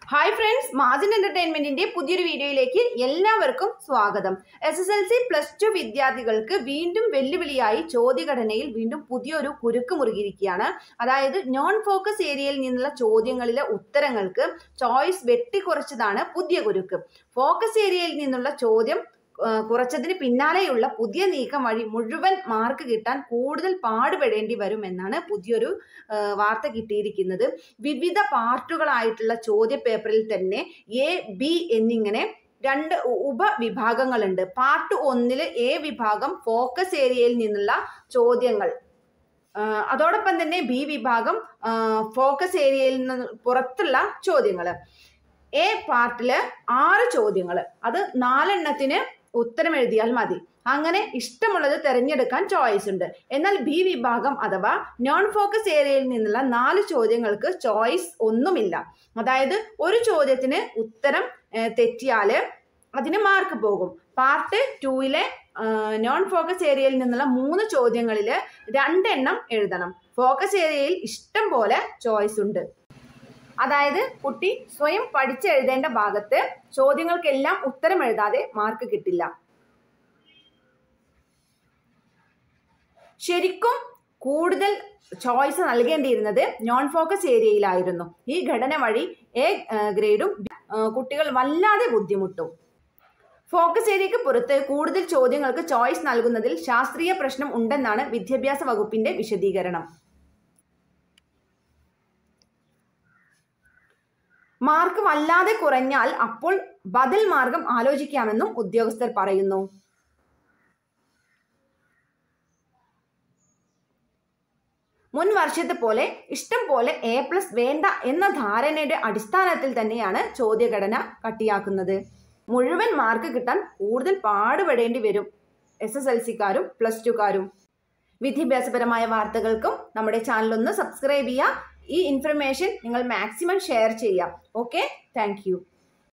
hi friends മാജിൻ എന്റർടൈൻമെന്റിന്റെ പുതിയൊരു വീഡിയോയിലേക്ക് എല്ലാവർക്കും സ്വാഗതം S S L C plus two വിദ്യാർത്ഥികൾക്ക് വീണ്ടും വെല്ലുവിളിയായി ചോദ്യഘടനയിൽ വീണ്ടും പുതിയൊരു കുരുക്ക് മുറുകിയിരിക്കുകയാണ് അതായത് നോൺ ഫോക്കസ് ഏരിയയിൽ നിന്നുള്ള ചോദ്യങ്ങളിലെ ഉത്തരങ്ങൾക്ക് ചോയ്സ് വെട്ടിക്കുറച്ചതാണ് പുതിയ കുരുക്ക് ഫോക്കസ് ഏരിയയിൽ നിന്നുള്ള ചോദ്യം ആ, കുറച്ചതിന് പിന്നാലെയുള്ള പുതിയ നീക്കം വഴി മുഴുവൻ മാർക്ക് കിട്ടാൻ കൂടുതൽ പാടുപെടേണ്ടി വരും എന്നാണ് പുതിയൊരു ആ, വാർത്ത കിട്ടിയിരിക്കുന്നത് വിവിധ പാർട്ടുകളായിട്ടുള്ള ചോദ്യ പേപ്പറിൽ തന്നെ എ ബി എന്നിങ്ങനെ രണ്ട് ഉ- ഉപവിഭാഗങ്ങളുണ്ട് പാർട്ട് ഒന്നില് എ വിഭാഗം ഫോക്കസ് ഏരിയയിൽ നിന്നുള്ള ചോദ്യങ്ങൾ ആ, അതോടൊപ്പം തന്നെ ബി വിഭാഗം ആ, ഫോക്കസ് ഏരിയയിൽ നിന്ന് പുറത്തുള്ള ചോദ്യങ്ങൾ എ പാർട്ടില് ആറ് ചോദ്യങ്ങൾ അത് നാലെണ്ണത്തിന് ഉത്തരം എഴുതിയാൽ മതി അങ്ങനെ ഇഷ്ടമുള്ളത് തിരഞ്ഞെടുക്കാൻ ചോയ്സ് ഉണ്ട് എന്നാൽ ബി വിഭാഗം അഥവാ നോൺ ഫോക്കസ് ഏരിയയിൽ നിന്നുള്ള നാല് ചോദ്യങ്ങൾക്ക് ചോയ്സ് ഒന്നുമില്ല അതായത് ഒരു ചോദ്യത്തിന് ഉത്തരം ഏഹ്, തെറ്റിയാല് അതിന് മാർക്ക് പോകും പാർട്ട് ടൂയിലെ നോൺ ഫോക്കസ് ഏരിയയിൽ നിന്നുള്ള മൂന്ന് ചോദ്യങ്ങളിൽ രണ്ടെണ്ണം എഴുതണം ഫോക്കസ് ഏരിയയിൽ ഇഷ്ടം പോലെ ചോയ്സ് ഉണ്ട് അതായത് കുട്ടി സ്വയം പഠിച്ചെഴുതേണ്ട ഭാഗത്ത് ചോദ്യങ്ങൾക്കെല്ലാം ഉത്തരം എഴുതാതെ മാർക്ക് കിട്ടില്ല ശരിക്കും കൂടുതൽ ചോയ്സ് നൽകേണ്ടിയിരുന്നത് നോൺ ഫോക്കസ് ഏരിയയിലായിരുന്നു ഈ ഘടന വഴി എ ഗ്രേഡും കുട്ടികൾ വല്ലാതെ ബുദ്ധിമുട്ടും ഫോക്കസ് ഏരിയയ്ക്ക് പുറത്ത് കൂടുതൽ ചോദ്യങ്ങൾക്ക് ചോയ്സ് നൽകുന്നതിൽ ശാസ്ത്രീയ പ്രശ്നം ഉണ്ടെന്നാണ് വിദ്യാഭ്യാസ വകുപ്പിന്റെ വിശദീകരണം മാർക്ക് വല്ലാതെ കുറഞ്ഞാൽ അപ്പോൾ ബദൽ മാർഗം ആലോചിക്കാമെന്നും ഉദ്യോഗസ്ഥർ പറയുന്നു മുൻ വർഷത്തെ പോലെ ഇഷ്ടം പോലെ എ പ്ലസ് വേണ്ട എന്ന ധാരണയുടെ അടിസ്ഥാനത്തിൽ തന്നെയാണ് ചോദ്യഘടന കട്ടിയാക്കുന്നത് മുഴുവൻ മാർക്ക് കിട്ടാൻ കൂടുതൽ പാടുപെടേണ്ടി വരും എസ് എസ് എൽ സിക്കാരും പ്ലസ് ടുക്കാരും വിദ്യാഭ്യാസപരമായ വാർത്തകൾക്കും നമ്മുടെ ചാനൽ ഒന്ന് സബ്സ്ക്രൈബ് ചെയ്യുക ഈ ഇൻഫർമേഷൻ നിങ്ങൾ മാക്സിമം ഷെയർ ചെയ്യാം ഓക്കെ താങ്ക്